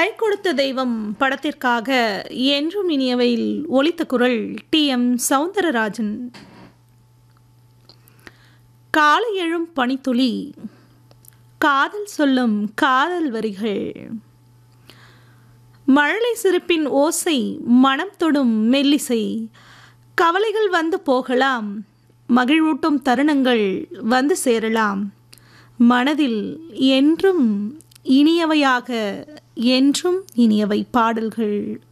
கை கொடுத்த தெய்வம் படத்திற்காக என்றும் இனியவையில் ஒலித்த குரல் டி எம் சவுந்தரராஜன் காலை எழும் பனித்துளி காதல் சொல்லும் காதல் வரிகள் மழலை சிரிப்பின் ஓசை மனம் தொடும் மெல்லிசை கவலைகள் வந்து போகலாம் மகிழ்வூட்டும் தருணங்கள் வந்து சேரலாம் மனதில் என்றும் இனியவையாக என்றும் இனியவை பாடல்கள்